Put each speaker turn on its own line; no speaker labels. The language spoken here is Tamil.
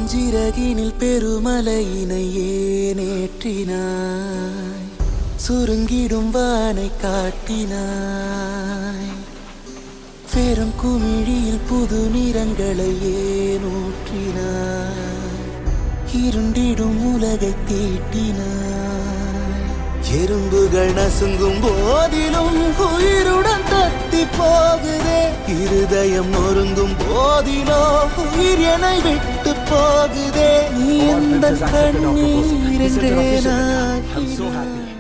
பூஞ்சிறகினில் பெருமலையினை ஏனேற்றினாய் சுருங்கிடும் வானை காட்டினாய் பெரும் குமிழியில் புது நிறங்களை ஏனூற்றினாய் இருண்டிடும் உலகை தீட்டினாய் எறும்புகள் நசுங்கும் போதிலும் உயிருடன் தத்தி போகுதே இருதயம் நொறுங்கும் போதிலோ உயிர் என்னை விட்டு போகுதே நீ
All
எந்த
Princess Africa Dog proposal.
கண்ணீர்
Listen to
என்றே
the official now. I'm so
நாகினாய்.
happy.